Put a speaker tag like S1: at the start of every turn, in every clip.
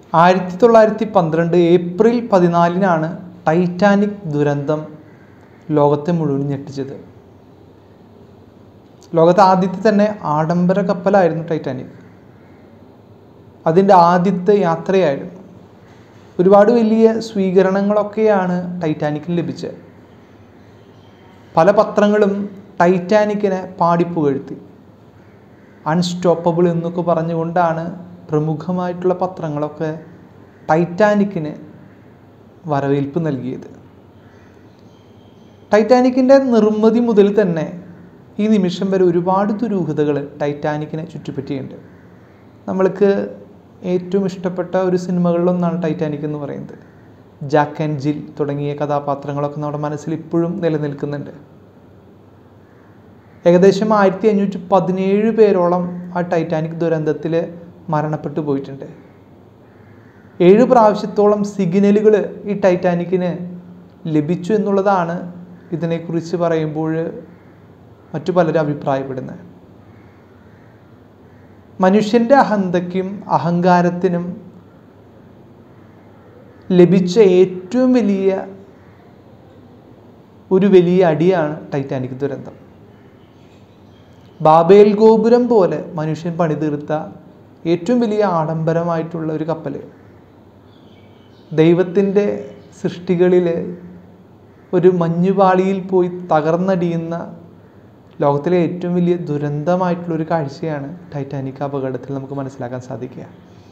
S1: ആയിരത്തി തൊള്ളായിരത്തി പന്ത്രണ്ട് ഏപ്രിൽ പതിനാലിനാണ് ടൈറ്റാനിക് ദുരന്തം ലോകത്തെ മുഴുവൻ ഞെട്ടിച്ചത് ലോകത്തെ ആദ്യത്തെ തന്നെ ആഡംബര കപ്പലായിരുന്നു ടൈറ്റാനിക് അതിൻ്റെ ആദ്യത്തെ യാത്രയായിരുന്നു ഒരുപാട് വലിയ സ്വീകരണങ്ങളൊക്കെയാണ് ടൈറ്റാനിക്കിന് ലഭിച്ചത് പല പത്രങ്ങളും ടൈറ്റാനിക്കിനെ പാടിപ്പുകഴ്ത്തി അൺസ്റ്റോപ്പബിൾ എന്നൊക്കെ പറഞ്ഞുകൊണ്ടാണ് പ്രമുഖമായിട്ടുള്ള പത്രങ്ങളൊക്കെ ടൈറ്റാനിക്കിന് വരവേൽപ്പ് നൽകിയത് ടൈറ്റാനിക്കിൻ്റെ നിർമ്മിതി മുതൽ തന്നെ ഈ നിമിഷം വരെ ഒരുപാട് ദുരൂഹതകൾ ടൈറ്റാനിക്കിനെ ചുറ്റിപ്പറ്റിയുണ്ട് നമ്മൾക്ക് ഏറ്റവും ഇഷ്ടപ്പെട്ട ഒരു സിനിമകളിലൊന്നാണ് ടൈറ്റാനിക് എന്ന് പറയുന്നത് ജാക്ക് ആൻഡ് ജിൽ തുടങ്ങിയ കഥാപാത്രങ്ങളൊക്കെ നമ്മുടെ മനസ്സിൽ ഇപ്പോഴും നിലനിൽക്കുന്നുണ്ട് ഏകദേശം ആയിരത്തി അഞ്ഞൂറ്റി പതിനേഴ് പേരോളം ആ ടൈറ്റാനിക് ദുരന്തത്തിൽ മരണപ്പെട്ടു പോയിട്ടുണ്ട് ഏഴ് പ്രാവശ്യത്തോളം സിഗ്നലുകൾ ഈ ടൈറ്റാനിക്കിന് ലഭിച്ചു എന്നുള്ളതാണ് ഇതിനെക്കുറിച്ച് പറയുമ്പോൾ മറ്റു പലരും അഭിപ്രായപ്പെടുന്നത് മനുഷ്യൻ്റെ അഹന്തയ്ക്കും അഹങ്കാരത്തിനും ലഭിച്ച ഏറ്റവും വലിയ ഒരു വലിയ അടിയാണ് ടൈറ്റാനിക് ദുരന്തം ബാബേൽ ഗോപുരം പോലെ മനുഷ്യൻ പണിതീർത്ത ഏറ്റവും വലിയ ആഡംബരമായിട്ടുള്ള ഒരു കപ്പൽ ദൈവത്തിൻ്റെ സൃഷ്ടികളിൽ ഒരു മഞ്ഞുപാളിയിൽ പോയി തകർന്നടിയുന്ന ലോകത്തിലെ ഏറ്റവും വലിയ ദുരന്തമായിട്ടുള്ള ഒരു കാഴ്ചയാണ് ടൈറ്റാനിക് അപകടത്തിൽ നമുക്ക് മനസ്സിലാക്കാൻ സാധിക്കുക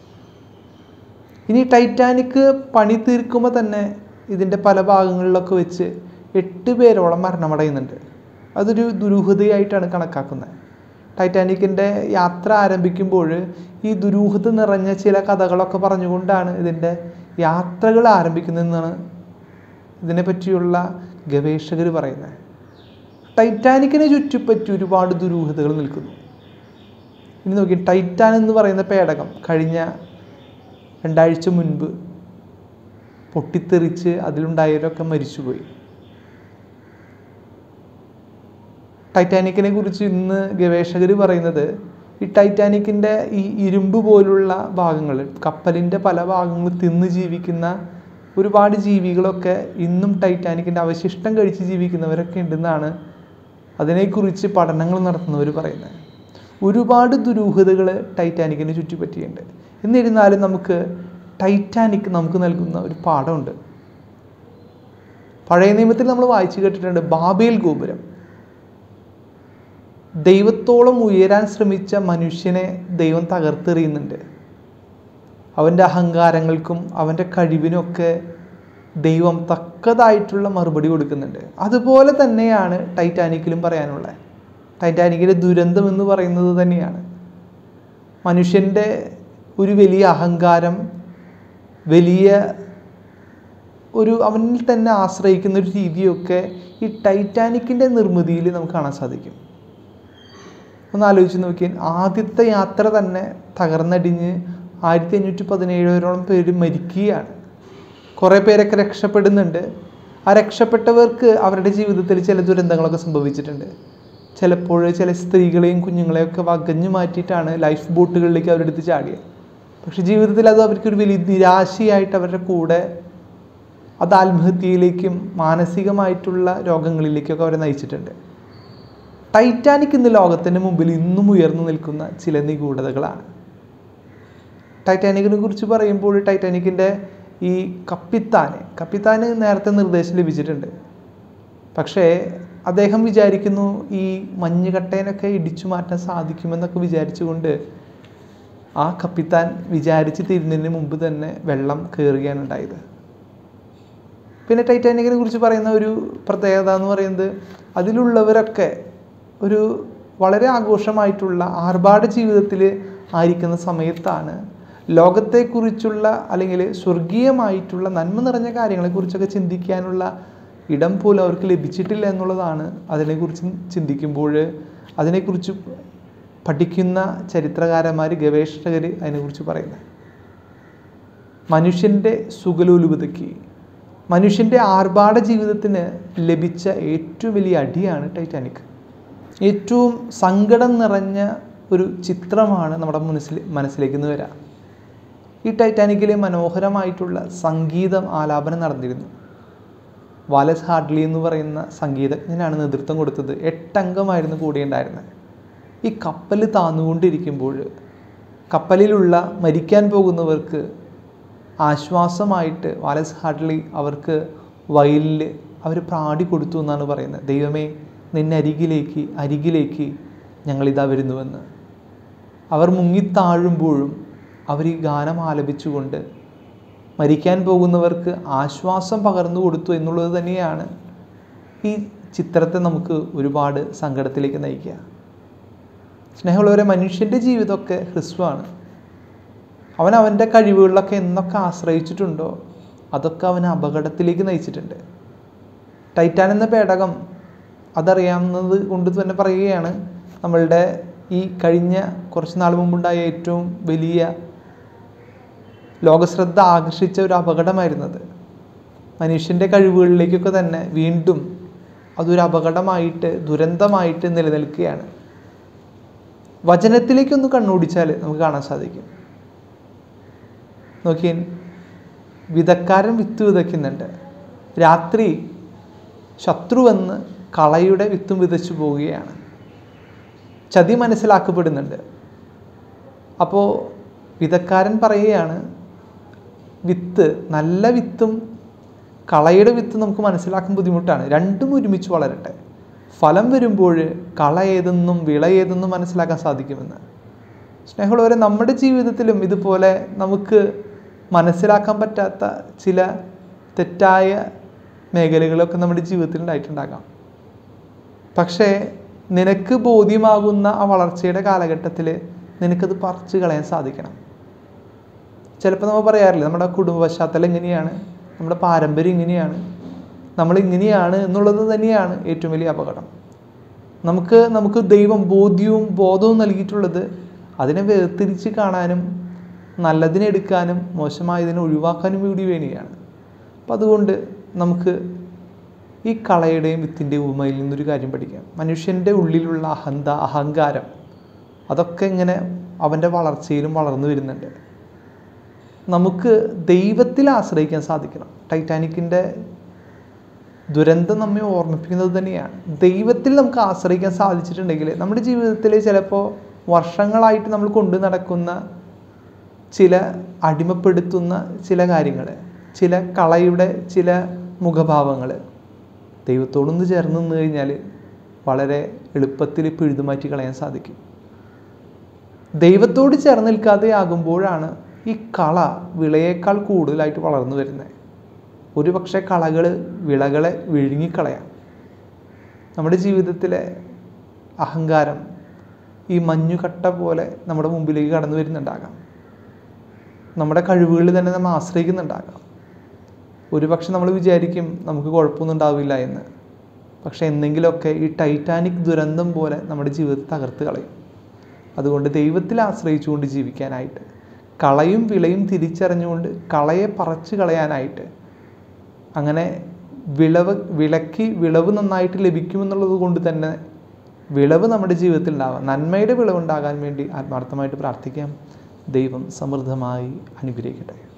S1: ഇനി ടൈറ്റാനിക് പണി തീർക്കുമ്പോൾ തന്നെ ഇതിൻ്റെ പല ഭാഗങ്ങളിലൊക്കെ വെച്ച് എട്ട് പേരോളം മരണമടയുന്നുണ്ട് അതൊരു ദുരൂഹതയായിട്ടാണ് കണക്കാക്കുന്നത് ടൈറ്റാനിക്കിൻ്റെ യാത്ര ആരംഭിക്കുമ്പോൾ ഈ ദുരൂഹത നിറഞ്ഞ ചില കഥകളൊക്കെ പറഞ്ഞുകൊണ്ടാണ് ഇതിൻ്റെ യാത്രകൾ ആരംഭിക്കുന്നതെന്നാണ് ഇതിനെപ്പറ്റിയുള്ള ഗവേഷകർ പറയുന്നത് ടൈറ്റാനിക്കിനെ ചുറ്റിപ്പറ്റി ഒരുപാട് ദുരൂഹതകൾ നിൽക്കുന്നു ഇനി നോക്കി ടൈറ്റാൻ എന്ന് പറയുന്ന പേടകം കഴിഞ്ഞ രണ്ടാഴ്ച മുൻപ് പൊട്ടിത്തെറിച്ച് അതിലുണ്ടായവരൊക്കെ മരിച്ചുപോയി ടൈറ്റാനിക്കിനെ കുറിച്ച് ഇന്ന് ഗവേഷകർ പറയുന്നത് ഈ ടൈറ്റാനിക്കിൻ്റെ ഈ ഇരുമ്പ് പോലുള്ള ഭാഗങ്ങൾ കപ്പലിൻ്റെ പല ഭാഗങ്ങൾ തിന്ന് ജീവിക്കുന്ന ഒരുപാട് ജീവികളൊക്കെ ഇന്നും ടൈറ്റാനിക്കിൻ്റെ അവശിഷ്ടം കഴിച്ച് ജീവിക്കുന്നവരൊക്കെ ഉണ്ടെന്നാണ് അതിനെക്കുറിച്ച് പഠനങ്ങൾ നടത്തുന്നവർ പറയുന്നത് ഒരുപാട് ദുരൂഹതകൾ ടൈറ്റാനിക്കിനെ ചുറ്റിപ്പറ്റിയുണ്ട് എന്നിരുന്നാലും നമുക്ക് ടൈറ്റാനിക് നമുക്ക് നൽകുന്ന ഒരു പാഠമുണ്ട് പഴയ നിയമത്തിൽ നമ്മൾ വായിച്ചു കേട്ടിട്ടുണ്ട് ബാബേൽ ഗോപുരം ദൈവത്തോളം ഉയരാൻ ശ്രമിച്ച മനുഷ്യനെ ദൈവം തകർത്തെറിയുന്നുണ്ട് അവൻ്റെ അഹങ്കാരങ്ങൾക്കും അവൻ്റെ കഴിവിനൊക്കെ ദൈവം തക്കതായിട്ടുള്ള മറുപടി കൊടുക്കുന്നുണ്ട് അതുപോലെ തന്നെയാണ് ടൈറ്റാനിക്കിലും പറയാനുള്ളത് ടൈറ്റാനിക്കിലെ ദുരന്തം എന്ന് പറയുന്നത് തന്നെയാണ് മനുഷ്യൻ്റെ ഒരു വലിയ അഹങ്കാരം വലിയ ഒരു അവനിൽ തന്നെ ആശ്രയിക്കുന്ന ഒരു രീതിയൊക്കെ ഈ ടൈറ്റാനിക്കിൻ്റെ നിർമ്മിതിയിൽ നമുക്ക് കാണാൻ സാധിക്കും ഒന്ന് ആലോചിച്ച് നോക്കിയാൽ ആദ്യത്തെ യാത്ര തന്നെ തകർന്നടിഞ്ഞ് ആയിരത്തി അഞ്ഞൂറ്റി പതിനേഴോളം പേര് മരിക്കുകയാണ് കുറേ പേരൊക്കെ രക്ഷപ്പെടുന്നുണ്ട് ആ രക്ഷപ്പെട്ടവർക്ക് അവരുടെ ജീവിതത്തിൽ ചില ദുരന്തങ്ങളൊക്കെ സംഭവിച്ചിട്ടുണ്ട് ചിലപ്പോൾ ചില സ്ത്രീകളെയും കുഞ്ഞുങ്ങളെയൊക്കെ വകഞ്ഞു മാറ്റിയിട്ടാണ് ലൈഫ് ബോട്ടുകളിലേക്ക് അവരെടുത്ത് ചാടിയത് പക്ഷെ ജീവിതത്തിൽ അത് അവർക്കൊരു വലിയ നിരാശയായിട്ട് അവരുടെ കൂടെ അത് ആത്മഹത്യയിലേക്കും മാനസികമായിട്ടുള്ള രോഗങ്ങളിലേക്കൊക്കെ അവരെ നയിച്ചിട്ടുണ്ട് ടൈറ്റാനിക് ഇന്ന് ലോകത്തിൻ്റെ മുമ്പിൽ ഇന്നും ഉയർന്നു നിൽക്കുന്ന ചില നിഗൂഢതകളാണ് ടൈറ്റാനിക്കിനെ കുറിച്ച് പറയുമ്പോൾ ടൈറ്റാനിക്കിൻ്റെ ഈ കപ്പിത്താന് കപ്പിത്താന് നേരത്തെ നിർദ്ദേശം ലഭിച്ചിട്ടുണ്ട് പക്ഷേ അദ്ദേഹം വിചാരിക്കുന്നു ഈ മഞ്ഞുകട്ടേനൊക്കെ ഇടിച്ചു മാറ്റാൻ സാധിക്കുമെന്നൊക്കെ വിചാരിച്ചുകൊണ്ട് ആ കപ്പിത്താൻ വിചാരിച്ച് തിരിഞ്ഞതിന് മുമ്പ് തന്നെ വെള്ളം കയറുകയാണ് ഉണ്ടായത് പിന്നെ ടൈറ്റാനിക്കിനെ കുറിച്ച് പറയുന്ന ഒരു പ്രത്യേകത എന്ന് പറയുന്നത് അതിലുള്ളവരൊക്കെ ഒരു വളരെ ആഘോഷമായിട്ടുള്ള ആർഭാട ജീവിതത്തിൽ ആയിരിക്കുന്ന സമയത്താണ് ലോകത്തെക്കുറിച്ചുള്ള അല്ലെങ്കിൽ സ്വർഗീയമായിട്ടുള്ള നന്മ നിറഞ്ഞ കാര്യങ്ങളെക്കുറിച്ചൊക്കെ ചിന്തിക്കാനുള്ള ഇടം പോലും അവർക്ക് ലഭിച്ചിട്ടില്ല എന്നുള്ളതാണ് അതിനെക്കുറിച്ച് ചിന്തിക്കുമ്പോൾ അതിനെക്കുറിച്ച് പഠിക്കുന്ന ചരിത്രകാരന്മാർ ഗവേഷകർ അതിനെക്കുറിച്ച് പറയുന്നത് മനുഷ്യൻ്റെ സുഖലോലുപതയ്ക്ക് മനുഷ്യൻ്റെ ആർഭാട ജീവിതത്തിന് ലഭിച്ച ഏറ്റവും വലിയ അടിയാണ് ടൈറ്റാനിക് ഏറ്റവും സങ്കടം നിറഞ്ഞ ഒരു ചിത്രമാണ് നമ്മുടെ മനസ്സിൽ മനസ്സിലേക്ക് നിന്ന് വരാം ഈ ടൈറ്റാനിക്കിലെ മനോഹരമായിട്ടുള്ള സംഗീതം ആലാപനം നടന്നിരുന്നു വാലസ് ഹാർഡ്ലി എന്ന് പറയുന്ന സംഗീതജ്ഞനാണ് നേതൃത്വം കൊടുത്തത് എട്ടംഗമായിരുന്നു കൂടെ ഉണ്ടായിരുന്നത് ഈ കപ്പൽ താന്നുകൊണ്ടിരിക്കുമ്പോൾ കപ്പലിലുള്ള മരിക്കാൻ പോകുന്നവർക്ക് ആശ്വാസമായിട്ട് വാലസ് ഹാർഡ്ലി അവർക്ക് വയലിൽ അവർ പ്രാടി കൊടുത്തു എന്നാണ് പറയുന്നത് ദൈവമേ നിന്നെ അരികിലേക്ക് അരികിലേക്ക് ഞങ്ങളിതാ വരുന്നുവെന്ന് അവർ മുങ്ങിത്താഴുമ്പോഴും അവർ ഈ ഗാനം ആലപിച്ചുകൊണ്ട് മരിക്കാൻ പോകുന്നവർക്ക് ആശ്വാസം പകർന്നു കൊടുത്തു എന്നുള്ളത് തന്നെയാണ് ഈ ചിത്രത്തെ നമുക്ക് ഒരുപാട് സങ്കടത്തിലേക്ക് നയിക്കുക സ്നേഹമുള്ളവരെ മനുഷ്യൻ്റെ ജീവിതമൊക്കെ ഹ്രസ്വമാണ് അവൻ അവൻ്റെ കഴിവുകളിലൊക്കെ എന്നൊക്കെ ആശ്രയിച്ചിട്ടുണ്ടോ അതൊക്കെ അവനെ അപകടത്തിലേക്ക് നയിച്ചിട്ടുണ്ട് ടൈറ്റാൻ എന്ന പേടകം അതറിയാവുന്നത് കൊണ്ട് തന്നെ പറയുകയാണ് നമ്മളുടെ ഈ കഴിഞ്ഞ കുറച്ച് നാൾ മുമ്പുണ്ടായ ഏറ്റവും വലിയ ലോകശ്രദ്ധ ആകർഷിച്ച ഒരു അപകടമായിരുന്നത് മനുഷ്യൻ്റെ കഴിവുകളിലേക്കൊക്കെ തന്നെ വീണ്ടും അതൊരു അപകടമായിട്ട് ദുരന്തമായിട്ട് നിലനിൽക്കുകയാണ് വചനത്തിലേക്കൊന്ന് കണ്ണോടിച്ചാൽ നമുക്ക് കാണാൻ സാധിക്കും നോക്കിയേ വിതക്കാരൻ വിത്ത് വിതയ്ക്കുന്നുണ്ട് രാത്രി ശത്രു വന്ന് കളയുടെ വിത്തും വിതച്ചു പോവുകയാണ് ചതി മനസ്സിലാക്കപ്പെടുന്നുണ്ട് അപ്പോൾ വിതക്കാരൻ പറയുകയാണ് വിത്ത് നല്ല വിത്തും കളയുടെ വിത്ത് നമുക്ക് മനസ്സിലാക്കാൻ ബുദ്ധിമുട്ടാണ് രണ്ടും ഒരുമിച്ച് വളരട്ടെ ഫലം വരുമ്പോൾ കള ഏതെന്നും വിള ഏതെന്നും മനസ്സിലാക്കാൻ സാധിക്കുമെന്ന് സ്നേഹമുള്ളവരെ നമ്മുടെ ജീവിതത്തിലും ഇതുപോലെ നമുക്ക് മനസ്സിലാക്കാൻ പറ്റാത്ത ചില തെറ്റായ മേഖലകളൊക്കെ നമ്മുടെ ജീവിതത്തിൽ ഉണ്ടായിട്ടുണ്ടാകാം പക്ഷേ നിനക്ക് ബോധ്യമാകുന്ന ആ വളർച്ചയുടെ കാലഘട്ടത്തിൽ നിനക്കത് പറിച്ചു കളയാൻ സാധിക്കണം ചിലപ്പോൾ നമ്മൾ പറയാറില്ല നമ്മുടെ കുടുംബ പശ്ചാത്തലം ഇങ്ങനെയാണ് നമ്മുടെ പാരമ്പര്യം ഇങ്ങനെയാണ് നമ്മൾ ഇങ്ങനെയാണ് എന്നുള്ളത് തന്നെയാണ് ഏറ്റവും വലിയ അപകടം നമുക്ക് നമുക്ക് ദൈവം ബോധ്യവും ബോധവും നൽകിയിട്ടുള്ളത് അതിനെ വേർതിരിച്ച് കാണാനും നല്ലതിനെ എടുക്കാനും മോശമായതിനെ ഒഴിവാക്കാനും കൂടി വേണ്ടിയാണ് അപ്പം അതുകൊണ്ട് നമുക്ക് ഈ കളയുടെയും വിത്തിൻ്റെയും ഉപമയിൽ നിന്നൊരു കാര്യം പഠിക്കാം മനുഷ്യൻ്റെ ഉള്ളിലുള്ള അഹന്ത അഹങ്കാരം അതൊക്കെ ഇങ്ങനെ അവൻ്റെ വളർച്ചയിലും വളർന്നു വരുന്നുണ്ട് നമുക്ക് ദൈവത്തിൽ ആശ്രയിക്കാൻ സാധിക്കണം ടൈറ്റാനിക്കിൻ്റെ ദുരന്തം നമ്മെ ഓർമ്മിപ്പിക്കുന്നത് തന്നെയാണ് ദൈവത്തിൽ നമുക്ക് ആശ്രയിക്കാൻ സാധിച്ചിട്ടുണ്ടെങ്കിൽ നമ്മുടെ ജീവിതത്തിൽ ചിലപ്പോൾ വർഷങ്ങളായിട്ട് നമ്മൾ കൊണ്ടു നടക്കുന്ന ചില അടിമപ്പെടുത്തുന്ന ചില കാര്യങ്ങൾ ചില കളയുടെ ചില മുഖഭാവങ്ങൾ ദൈവത്തോടൊന്ന് ചേർന്ന് നിന്ന് കഴിഞ്ഞാൽ വളരെ എളുപ്പത്തിൽ പിഴുതുമാറ്റി കളയാൻ സാധിക്കും ദൈവത്തോട് ചേർന്ന് നിൽക്കാതെ ആകുമ്പോഴാണ് ഈ കള വിളയേക്കാൾ കൂടുതലായിട്ട് വളർന്നു വരുന്നത് ഒരു പക്ഷേ കളകൾ വിളകളെ വിഴുങ്ങിക്കളയാം നമ്മുടെ ജീവിതത്തിലെ അഹങ്കാരം ഈ മഞ്ഞുകട്ട പോലെ നമ്മുടെ മുമ്പിലേക്ക് കടന്നു വരുന്നുണ്ടാകാം നമ്മുടെ കഴിവുകളിൽ തന്നെ നമ്മൾ ആശ്രയിക്കുന്നുണ്ടാകാം ഒരുപക്ഷെ നമ്മൾ വിചാരിക്കും നമുക്ക് കുഴപ്പമൊന്നും ഉണ്ടാവില്ല എന്ന് പക്ഷെ എന്തെങ്കിലുമൊക്കെ ഈ ടൈറ്റാനിക് ദുരന്തം പോലെ നമ്മുടെ ജീവിതത്തെ തകർത്ത് കളയും അതുകൊണ്ട് ദൈവത്തിൽ ആശ്രയിച്ചുകൊണ്ട് ജീവിക്കാനായിട്ട് കളയും വിളയും തിരിച്ചറിഞ്ഞുകൊണ്ട് കളയെ പറിച്ചു കളയാനായിട്ട് അങ്ങനെ വിളവ് വിളക്കി വിളവ് നന്നായിട്ട് ലഭിക്കുമെന്നുള്ളത് കൊണ്ട് തന്നെ വിളവ് നമ്മുടെ ജീവിതത്തിൽ ഉണ്ടാവാം നന്മയുടെ വിളവുണ്ടാകാൻ വേണ്ടി ആത്മാർത്ഥമായിട്ട് പ്രാർത്ഥിക്കാം ദൈവം സമൃദ്ധമായി അനുഗ്രഹിക്കട്ടെ